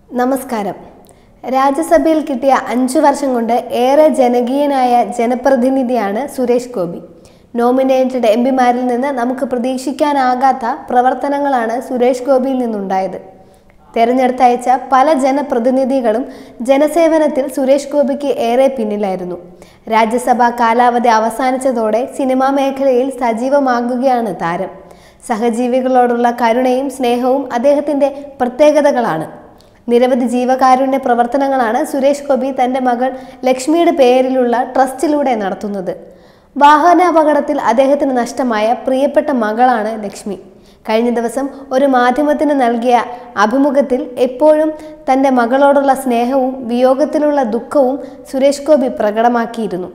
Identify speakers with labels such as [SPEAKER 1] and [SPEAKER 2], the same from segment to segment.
[SPEAKER 1] നമസ്കാരം രാജ്യസഭയിൽ കിട്ടിയ അഞ്ചു വർഷം കൊണ്ട് ഏറെ ജനകീയനായ ജനപ്രതിനിധിയാണ് സുരേഷ് ഗോപി നോമിനേറ്റഡ് എം പിമാരിൽ നിന്ന് നമുക്ക് പ്രതീക്ഷിക്കാനാകാത്ത പ്രവർത്തനങ്ങളാണ് സുരേഷ് ഗോപിയിൽ നിന്നുണ്ടായത് തെരഞ്ഞെടുത്തയച്ച പല ജനപ്രതിനിധികളും ജനസേവനത്തിൽ സുരേഷ് ഗോപിക്ക് ഏറെ പിന്നിലായിരുന്നു രാജ്യസഭാ കാലാവധി അവസാനിച്ചതോടെ സിനിമാ മേഖലയിൽ സജീവമാകുകയാണ് താരം സഹജീവികളോടുള്ള കരുണയും സ്നേഹവും അദ്ദേഹത്തിൻ്റെ പ്രത്യേകതകളാണ് നിരവധി ജീവകാരുണ്യ പ്രവർത്തനങ്ങളാണ് സുരേഷ് ഗോപി തൻ്റെ മകൾ ലക്ഷ്മിയുടെ പേരിലുള്ള ട്രസ്റ്റിലൂടെ നടത്തുന്നത് വാഹനാപകടത്തിൽ അദ്ദേഹത്തിന് നഷ്ടമായ പ്രിയപ്പെട്ട മകളാണ് ലക്ഷ്മി കഴിഞ്ഞ ദിവസം ഒരു മാധ്യമത്തിന് നൽകിയ അഭിമുഖത്തിൽ എപ്പോഴും തൻ്റെ മകളോടുള്ള സ്നേഹവും വിയോഗത്തിലുള്ള ദുഃഖവും സുരേഷ് ഗോപി പ്രകടമാക്കിയിരുന്നു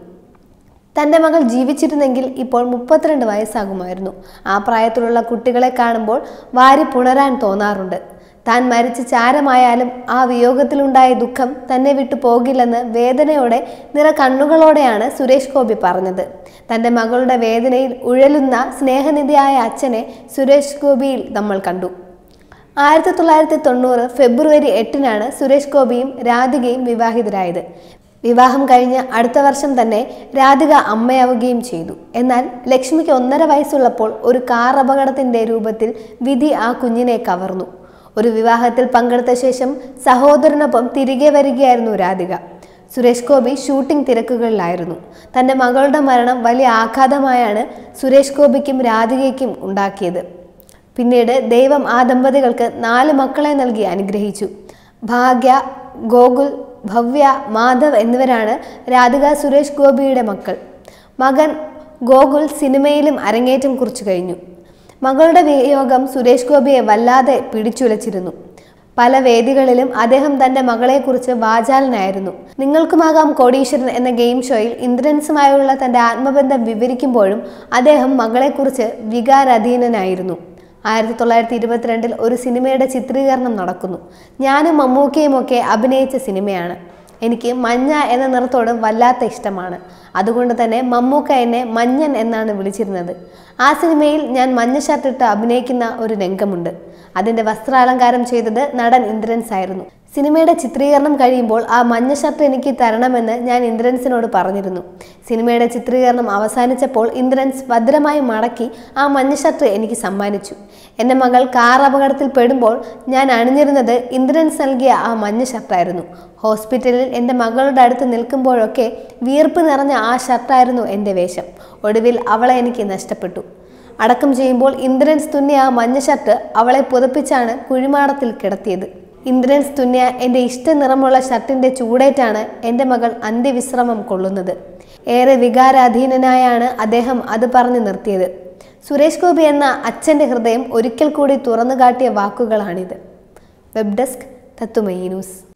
[SPEAKER 1] തൻ്റെ മകൾ ജീവിച്ചിരുന്നെങ്കിൽ ഇപ്പോൾ മുപ്പത്തിരണ്ട് വയസ്സാകുമായിരുന്നു ആ പ്രായത്തിലുള്ള കുട്ടികളെ കാണുമ്പോൾ വാരി പുണരാൻ തോന്നാറുണ്ട് താൻ മരിച്ച് ചാരമായാലും ആ വിയോഗത്തിലുണ്ടായ ദുഃഖം തന്നെ വിട്ടു പോകില്ലെന്ന് വേദനയോടെ നിറ കണ്ണുകളോടെയാണ് സുരേഷ് ഗോപി പറഞ്ഞത് തൻ്റെ മകളുടെ വേദനയിൽ ഉഴലുന്ന സ്നേഹനിധിയായ അച്ഛനെ സുരേഷ് ഗോപിയിൽ നമ്മൾ കണ്ടു ആയിരത്തി തൊള്ളായിരത്തി തൊണ്ണൂറ് ഫെബ്രുവരി എട്ടിനാണ് സുരേഷ് ഗോപിയും രാധികയും വിവാഹിതരായത് വിവാഹം കഴിഞ്ഞ് അടുത്ത വർഷം തന്നെ രാധിക അമ്മയാവുകയും ചെയ്തു എന്നാൽ ലക്ഷ്മിക്ക് ഒന്നര വയസ്സുള്ളപ്പോൾ ഒരു കാർ അപകടത്തിന്റെ രൂപത്തിൽ വിധി ആ കുഞ്ഞിനെ കവർന്നു ഒരു വിവാഹത്തിൽ പങ്കെടുത്ത ശേഷം സഹോദരനൊപ്പം തിരികെ വരികയായിരുന്നു രാധിക സുരേഷ് ഗോപി ഷൂട്ടിംഗ് തിരക്കുകളിലായിരുന്നു തൻ്റെ മകളുടെ മരണം വലിയ ആഘാതമായാണ് സുരേഷ് ഗോപിക്കും രാധികയ്ക്കും ഉണ്ടാക്കിയത് പിന്നീട് ദൈവം ആ ദമ്പതികൾക്ക് നാല് മക്കളെ നൽകി അനുഗ്രഹിച്ചു ഭാഗ്യ ഗോകുൽ ഭവ്യ മാധവ് എന്നിവരാണ് രാധിക സുരേഷ് ഗോപിയുടെ മക്കൾ മകൻ ഗോകുൽ സിനിമയിലും അരങ്ങേറ്റം കുറിച്ചു കഴിഞ്ഞു മകളുടെ വിയോഗം സുരേഷ് ഗോപിയെ വല്ലാതെ പിടിച്ചുലച്ചിരുന്നു പല വേദികളിലും അദ്ദേഹം തന്റെ മകളെക്കുറിച്ച് വാചാലനായിരുന്നു നിങ്ങൾക്കുമാകാം കോടീശ്വരൻ എന്ന ഗെയിം ഷോയിൽ ഇന്ദ്രൻസുമായുള്ള തന്റെ ആത്മബന്ധം വിവരിക്കുമ്പോഴും അദ്ദേഹം മകളെക്കുറിച്ച് വികാരാധീനനായിരുന്നു ആയിരത്തി തൊള്ളായിരത്തി ഇരുപത്തിരണ്ടിൽ ഒരു സിനിമയുടെ ചിത്രീകരണം നടക്കുന്നു ഞാനും മമ്മൂക്കയും ഒക്കെ അഭിനയിച്ച സിനിമയാണ് എനിക്ക് മഞ്ഞ എന്ന നിറത്തോട് വല്ലാത്ത ഇഷ്ടമാണ് അതുകൊണ്ട് തന്നെ മമ്മൂക്ക എന്നെ മഞ്ഞൻ എന്നാണ് വിളിച്ചിരുന്നത് ആ സിനിമയിൽ ഞാൻ മഞ്ഞ ഷർട്ടിട്ട് അഭിനയിക്കുന്ന ഒരു രംഗമുണ്ട് അതിൻ്റെ വസ്ത്രാലങ്കാരം ചെയ്തത് നടൻ ഇന്ദ്രൻസ് ആയിരുന്നു സിനിമയുടെ ചിത്രീകരണം കഴിയുമ്പോൾ ആ മഞ്ഞ ഷർട്ട് എനിക്ക് തരണമെന്ന് ഞാൻ ഇന്ദ്രൻസിനോട് പറഞ്ഞിരുന്നു സിനിമയുടെ ചിത്രീകരണം അവസാനിച്ചപ്പോൾ ഇന്ദ്രൻസ് ഭദ്രമായി മടക്കി ആ മഞ്ഞ ഷർട്ട് എനിക്ക് സമ്മാനിച്ചു എൻ്റെ മകൾ കാർ അപകടത്തിൽ പെടുമ്പോൾ ഞാൻ അണിഞ്ഞിരുന്നത് ഇന്ദ്രൻസ് നൽകിയ ആ മഞ്ഞ ഷർട്ടായിരുന്നു ഹോസ്പിറ്റലിൽ എൻ്റെ മകളുടെ അടുത്ത് നിൽക്കുമ്പോഴൊക്കെ വിയർപ്പ് നിറഞ്ഞ ആ ഷർട്ടായിരുന്നു എൻ്റെ വേഷം ഒടുവിൽ അവളെ എനിക്ക് നഷ്ടപ്പെട്ടു അടക്കം ചെയ്യുമ്പോൾ ഇന്ദ്രൻസ് തുന്നിയ ആ മഞ്ഞ ഷർട്ട് അവളെ പുതപ്പിച്ചാണ് കുഴിമാടത്തിൽ കിടത്തിയത് ഇന്ദ്രൻസ് തുന്നിയ എൻ്റെ ഇഷ്ട നിറമുള്ള ഷർട്ടിൻ്റെ ചൂടേറ്റാണ് എൻ്റെ മകൾ അന്ത്യവിശ്രമം കൊള്ളുന്നത് ഏറെ വികാരാധീനനായാണ് അദ്ദേഹം അത് പറഞ്ഞു നിർത്തിയത് സുരേഷ് ഗോപി എന്ന അച്ഛൻ്റെ ഹൃദയം ഒരിക്കൽ കൂടി തുറന്നു കാട്ടിയ വാക്കുകളാണിത് വെബ് ഡെസ്ക് തത്തുമയി ന്യൂസ്